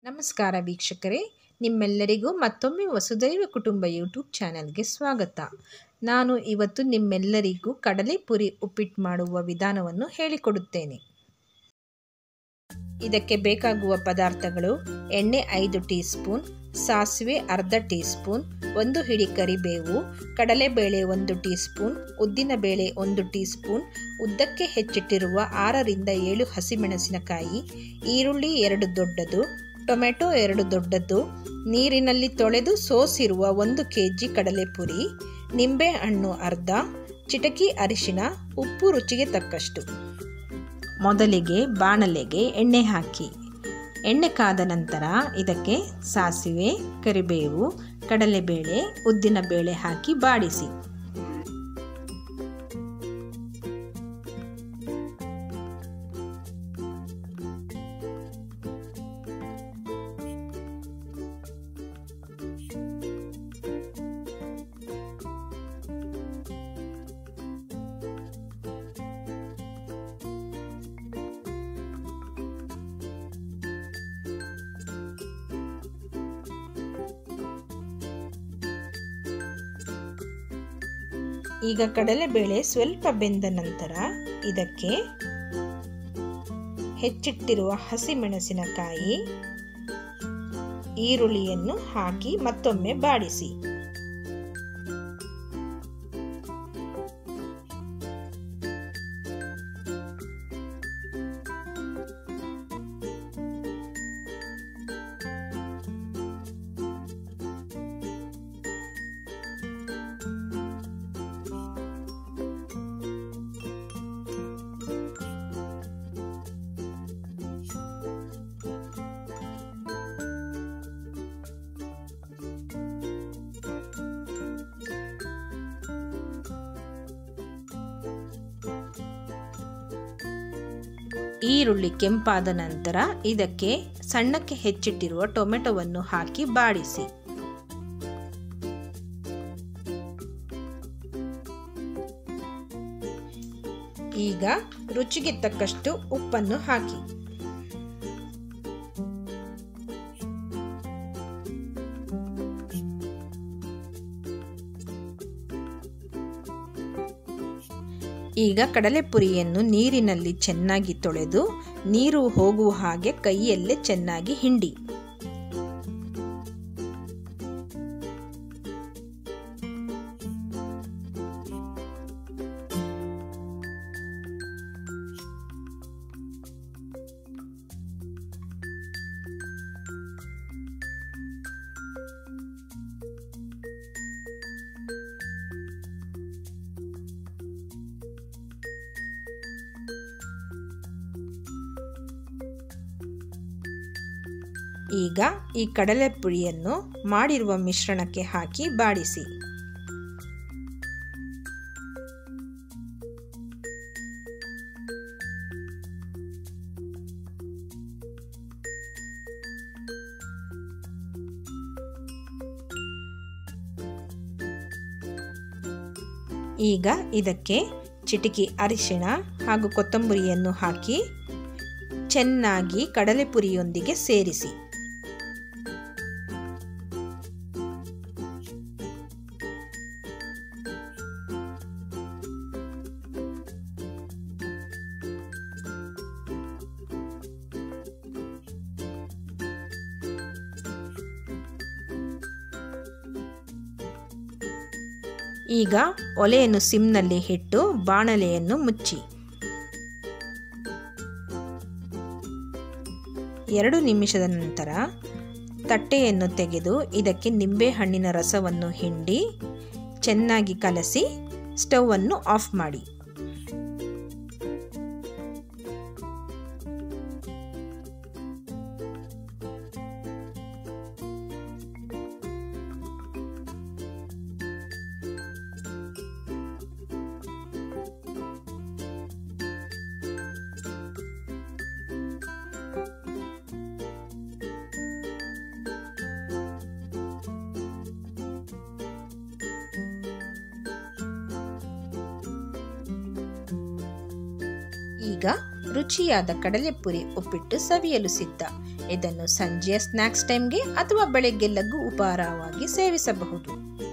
ನಮಸ್ಕಾರ ವೀಕ್ಷಕರೇ ನಿಮ್ಮೆಲ್ಲರಿಗೂ ಮತ್ತೊಮ್ಮೆ ವಸುದೈವ ಕುಟುಂಬ ಯೂಟ್ಯೂಬ್ ಚಾನಲ್ಗೆ ಸ್ವಾಗತ ನಾನು ಇವತ್ತು ನಿಮ್ಮೆಲ್ಲರಿಗೂ ಕಡಲೆಪುರಿ ಉಪ್ಪಿಟ್ಟು ಮಾಡುವ ವಿಧಾನವನ್ನು ಹೇಳಿಕೊಡುತ್ತೇನೆ ಇದಕ್ಕೆ ಬೇಕಾಗುವ ಪದಾರ್ಥಗಳು ಎಣ್ಣೆ ಐದು ಟೀ ಸ್ಪೂನ್ ಸಾಸಿವೆ ಅರ್ಧ ಟೀ ಸ್ಪೂನ್ ಒಂದು ಹಿಡಿ ಕರಿಬೇವು ಕಡಲೆಬೇಳೆ ಒಂದು ಟೀ ಸ್ಪೂನ್ ಉದ್ದಿನಬೇಳೆ ಒಂದು ಟೀ ಸ್ಪೂನ್ ಉದ್ದಕ್ಕೆ ಹೆಚ್ಚಿಟ್ಟಿರುವ ಆರರಿಂದ ಏಳು ಹಸಿಮೆಣಸಿನಕಾಯಿ ಈರುಳ್ಳಿ ಎರಡು ದೊಡ್ಡದು ಟೊಮೆಟೊ ಎರಡು ದೊಡ್ಡದ್ದು ನೀರಿನಲ್ಲಿ ತೊಳೆದು ಸೋಸಿರುವ ಒಂದು ಕೆ ಜಿ ಕಡಲೆಪುರಿ ನಿಂಬೆ ಹಣ್ಣು ಅರ್ಧ ಚಿಟಕಿ ಅರಿಶಿನ ಉಪ್ಪು ರುಚಿಗೆ ತಕ್ಕಷ್ಟು ಮೊದಲಿಗೆ ಬಾಣಲೆಗೆ ಎಣ್ಣೆ ಹಾಕಿ ಎಣ್ಣೆ ಕಾದ ನಂತರ ಇದಕ್ಕೆ ಸಾಸಿವೆ ಕರಿಬೇವು ಕಡಲೆಬೇಳೆ ಉದ್ದಿನಬೇಳೆ ಹಾಕಿ ಬಾಡಿಸಿ ಈಗ ಕಡಲೆಬೇಳೆ ಸ್ವಲ್ಪ ಬೆಂದ ನಂತರ ಇದಕ್ಕೆ ಹೆಚ್ಚಿಟ್ಟಿರುವ ಹಸಿಮೆಣಸಿನಕಾಯಿ ಈರುಳ್ಳಿಯನ್ನು ಹಾಕಿ ಮತ್ತೊಮ್ಮೆ ಬಾಡಿಸಿ ಈರುಳ್ಳಿ ಕೆಂಪಾದ ನಂತರ ಇದಕ್ಕೆ ಸಣ್ಣಕ್ಕೆ ಹೆಚ್ಚಿಟ್ಟಿರುವ ಟೊಮೆಟೊವನ್ನು ಹಾಕಿ ಬಾಡಿಸಿ ಈಗ ರುಚಿಗೆ ತಕ್ಕಷ್ಟು ಉಪ್ಪನ್ನು ಹಾಕಿ ಈಗ ಕಡಲೆಪುರಿಯನ್ನು ನೀರಿನಲ್ಲಿ ಚೆನ್ನಾಗಿ ತೊಳೆದು ನೀರು ಹೋಗುವ ಹಾಗೆ ಕೈಯಲ್ಲೇ ಚೆನ್ನಾಗಿ ಹಿಂಡಿ ಈಗ ಈ ಕಡಲೆಪುರಿಯನ್ನು ಮಾಡಿರುವ ಮಿಶ್ರಣಕ್ಕೆ ಹಾಕಿ ಬಾಡಿಸಿ ಈಗ ಇದಕ್ಕೆ ಚಿಟಿಕಿ ಅರಿಶಿಣ ಹಾಗೂ ಕೊತ್ತಂಬರಿಯನ್ನು ಹಾಕಿ ಚೆನ್ನಾಗಿ ಕಡಲೆಪುರಿಯೊಂದಿಗೆ ಸೇರಿಸಿ ಈಗ ಒಲೆಯನ್ನು ಸಿಮ್ನಲ್ಲಿ ಇಟ್ಟು ಬಾಣಲೆಯನ್ನು ಮುಚ್ಚಿ ಎರಡು ನಿಮಿಷದ ನಂತರ ತಟ್ಟೆಯನ್ನು ತೆಗೆದು ಇದಕ್ಕೆ ನಿಂಬೆಹಣ್ಣಿನ ರಸವನ್ನು ಹಿಂಡಿ ಚೆನ್ನಾಗಿ ಕಲಸಿ ಸ್ಟವನ್ನು ಆಫ್ ಮಾಡಿ ಈಗ ರುಚಿಯಾದ ಕಡಲೆಪುರಿ ಉಪ್ಪಿಟ್ಟು ಸವಿಯಲು ಸಿದ್ಧ ಇದನ್ನು ಸಂಜೆಯ ಸ್ನ್ಯಾಕ್ಸ್ ಟೈಮ್ಗೆ ಅಥವಾ ಬೆಳಗ್ಗೆ ಲಘು ಉಪಹಾರವಾಗಿ ಸೇವಿಸಬಹುದು